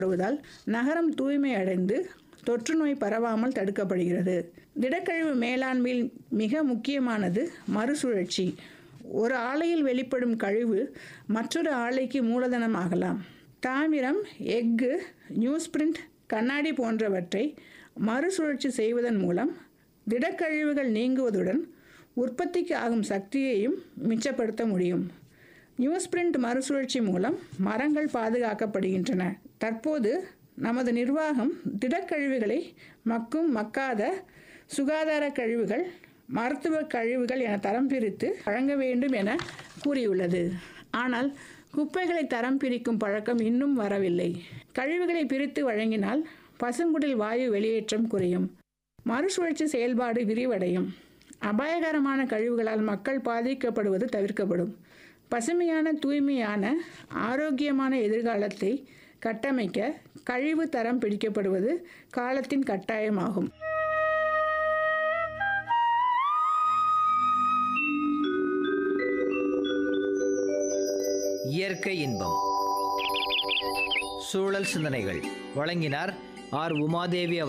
வருவதால் நகரம் தூய்மை அடைந்து தொற்று நோய் பரவாமல் தடுக்கப்படுகிறது திடக்கழிவு மேலாண்மையில் மிக முக்கியமானது மறுசுழற்சி ஒரு ஆலையில் வெளிப்படும் கழிவு மற்றொரு ஆலைக்கு மூலதனம் ஆகலாம் தாமிரம் எஃகு நியூஸ் பிரிண்ட் கண்ணாடி போன்றவற்றை மறுசுழற்சி செய்வதன் மூலம் திடக்கழிவுகள் நீங்குவதுடன் உற்பத்திக்கு ஆகும் சக்தியையும் மிச்சப்படுத்த முடியும் நியூஸ் பிரிண்ட் மறுசுழற்சி மூலம் மரங்கள் பாதுகாக்கப்படுகின்றன தற்போது நமது நிர்வாகம் திடக்கழிவுகளை மக்கும் மக்காத சுகாதார கழிவுகள் மருத்துவ கழிவுகள் என தரம் பிரித்து வழங்க வேண்டும் என கூறியுள்ளது ஆனால் குப்பைகளை தரம் பிரிக்கும் பழக்கம் இன்னும் வரவில்லை கழிவுகளை பிரித்து வழங்கினால் பசுங்குடில் வாயு வெளியேற்றம் குறையும் மறுசுழற்சி செயல்பாடு விரிவடையும் அபாயகரமான கழிவுகளால் மக்கள் பாதிக்கப்படுவது தவிர்க்கப்படும் பசுமையான தூய்மையான ஆரோக்கியமான எதிர்காலத்தை கட்டமைக்க கழிவு தரம் பிடிக்கப்படுவது காலத்தின் கட்டாயமாகும் இயற்கை இன்பம் சூழல் சிந்தனைகள் வழங்கினார் ஆர் உமாதேவி அவர்